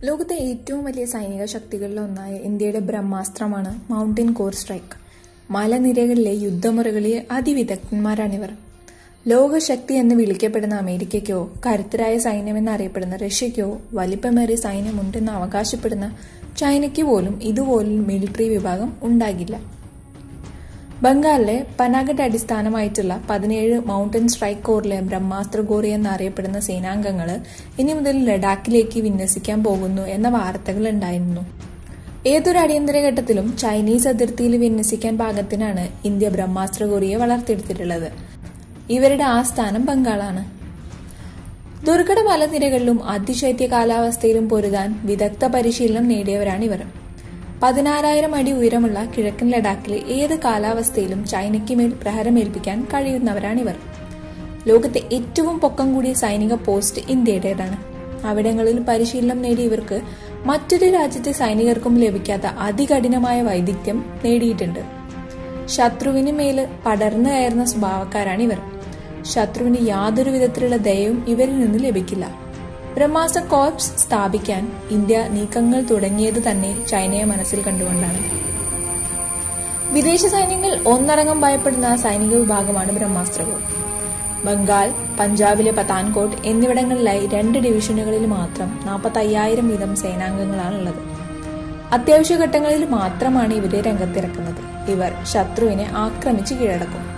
ലോകത്തെ ഏറ്റവും വലിയ സൈനിക ശക്തികളിലൊന്നായ ഇന്ത്യയുടെ ബ്രഹ്മാസ്ത്രമാണ് മൗണ്ടൻ കോർ സ്ട്രൈക്ക് മലനിരകളിലെ യുദ്ധമുറകളിലെ അതിവിദഗ്ധന്മാരാണിവർ ലോകശക്തി എന്ന് വിളിക്കപ്പെടുന്ന അമേരിക്കയ്ക്കോ കരുത്തരായ സൈന്യമെന്നറിയപ്പെടുന്ന റഷ്യയ്ക്കോ വലിപ്പമേറിയ സൈന്യമുണ്ടെന്ന് അവകാശപ്പെടുന്ന ചൈനയ്ക്ക് പോലും ഇതുപോലൊരു മിലിറ്ററി വിഭാഗം ഉണ്ടാകില്ല ബംഗാളിലെ പനാഗഡ് അടിസ്ഥാനമായിട്ടുള്ള പതിനേഴ് മൗണ്ടൻ സ്ട്രൈക്ക് കോറിലെ ബ്രഹ്മാസ്ത്ര ഗോറി എന്നറിയപ്പെടുന്ന സേനാംഗങ്ങൾ ഇനി മുതൽ ലഡാക്കിലേക്ക് വിന്യസിക്കാൻ പോകുന്നു എന്ന വാർത്തകൾ ഉണ്ടായിരുന്നു ഏതൊരു അടിയന്തര ഘട്ടത്തിലും ചൈനീസ് അതിർത്തിയിൽ വിന്യസിക്കാൻ പാകത്തിനാണ് ഇന്ത്യ ബ്രഹ്മാസ്ത്ര ഗോറിയെ വളർത്തിയെടുത്തിട്ടുള്ളത് ഇവരുടെ ആസ്ഥാനം ബംഗാളാണ് ദുർഘട മലനിരകളിലും അതിശൈത്യ കാലാവസ്ഥയിലും പൊരുതാൻ വിദഗ്ധ പരിശീലനം നേടിയവരാണിവർ പതിനാറായിരം അടി ഉയരമുള്ള കിഴക്കൻ ലഡാക്കിലെ ഏത് കാലാവസ്ഥയിലും ചൈനയ്ക്ക് മേൽ പ്രഹരമേൽപ്പിക്കാൻ കഴിയുന്നവരാണിവർ ലോകത്തെ ഏറ്റവും പൊക്കം കൂടിയ സൈനിക പോസ്റ്റ് ഇന്ത്യയുടേതാണ് അവിടങ്ങളിൽ പരിശീലനം നേടിയ ഇവർക്ക് മറ്റൊരു രാജ്യത്തെ സൈനികർക്കും ലഭിക്കാത്ത അതികഠിനമായ വൈദഗ്ധ്യം നേടിയിട്ടുണ്ട് ശത്രുവിന് മേല് പടർന്നു കയറുന്ന സ്വഭാവക്കാരാണിവർ ശത്രുവിന് യാതൊരു വിധത്തിലുള്ള ദയവും ഇവരിൽ നിന്ന് ലഭിക്കില്ല ബ്രഹ്മാസ്ത്ര കോർപ്സ് സ്ഥാപിക്കാൻ ഇന്ത്യ നീക്കങ്ങൾ തുടങ്ങിയത് തന്നെ ചൈനയെ മനസ്സിൽ കണ്ടുകൊണ്ടാണ് വിദേശ സൈന്യങ്ങൾ ഒന്നടങ്കം ഭയപ്പെടുന്ന സൈനിക വിഭാഗമാണ് ബ്രഹ്മാസ്ത്ര കോർ ബംഗാൾ പഞ്ചാബിലെ പത്താൻകോട്ട് എന്നിവിടങ്ങളിലായി രണ്ട് ഡിവിഷനുകളിൽ മാത്രം നാൽപ്പത്തി അയ്യായിരം വീതം സേനാംഗങ്ങളാണുള്ളത് അത്യാവശ്യ ഘട്ടങ്ങളിൽ മാത്രമാണ് ഇവരെ രംഗത്തിറക്കുന്നത് ഇവർ ശത്രുവിനെ ആക്രമിച്ച് കീഴടക്കും